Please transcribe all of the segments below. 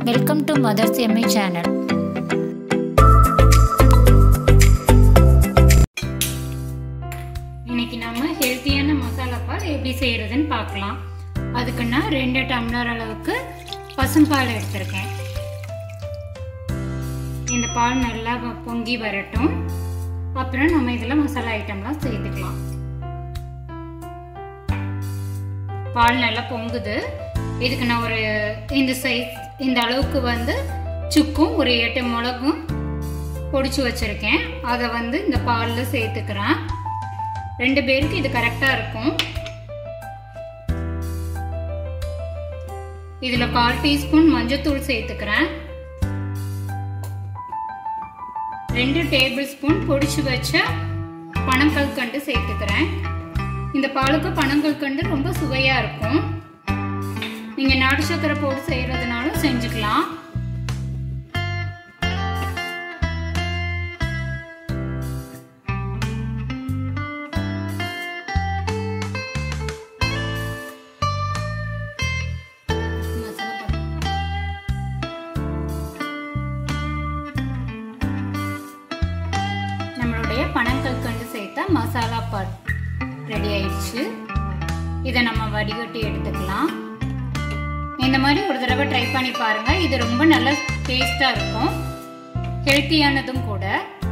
welcome to mothers M I channel இன்னைக்கு நம்ம ஹெல்த்தியான மசாலா பால் எப்படி செய்யறதுன்னு பார்க்கலாம் அதுக்கு நான் ரெண்டு டம்ளர் அளவுக்கு பசும்பால் எடுத்திருக்கேன் இந்த பால் நல்லா வ- பொங்கி வரட்டும் அப்புறம் நம்ம இதில் மசாலா ஐட்டம்லாம் சேர்த்துக்கலாம் பால் நல்லா பொங்குது இதுக்கு நான் ஒரு இந்த சைஸ் இந்த அளவுக்கு வந்து சுக்கும் ஒரு எட்டு மிளகும் பொடிச்சு வச்சிருக்கேன் அதை வந்து இந்த பாலில் சேர்த்துக்கிறேன் ரெண்டு பேருக்கு இது கரெக்டாக இருக்கும் இதில் கால் டீஸ்பூன் மஞ்சத்தூள் சேர்த்துக்கிறேன் ரெண்டு டேபிள் ஸ்பூன் பொடிச்சு வச்ச பனங்கல்கண்டு சேர்த்துக்கிறேன் இந்த பாலுக்கு பனங்கல்கண்டு ரொம்ப சுவையாக இருக்கும் நீங்கள் நாட்டு சக்கரை போட்டு செய்கிறதுனாலும் செஞ்சுக்கலாம் மசாலா போட்டு நம்மளுடைய பனங்கற்கண்டு சேர்த்த மசாலா பால் ரெடி ஆயிடுச்சு இதை நம்ம வடிகட்டி எடுத்துக்கலாம் இந்த மாதிரி ஒரு தடவை ட்ரை பண்ணி பாருங்க இது ரொம்ப நல்ல டேஸ்டா இருக்கும் ஹெல்த்தியானதும் கூட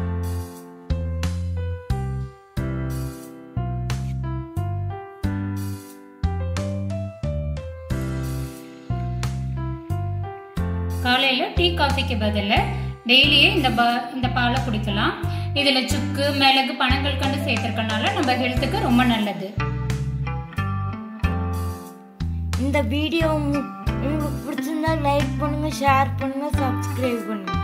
காலையில் டீ காஃபிக்கு பதில் டெய்லியே இந்த ப இந்த பாலை குடிக்கலாம் இதில் சுக்கு மிளகு பனங்கள் கண்டு சேர்த்துருக்கனால நம்ம ஹெல்த்துக்கு ரொம்ப நல்லது இந்த வீடியோ உங்களுக்கு பிடிச்சிருந்தா லைக் பண்ணுங்க ஷேர் பண்ணுங்க சப்ஸ்கிரைப் பண்ணுங்க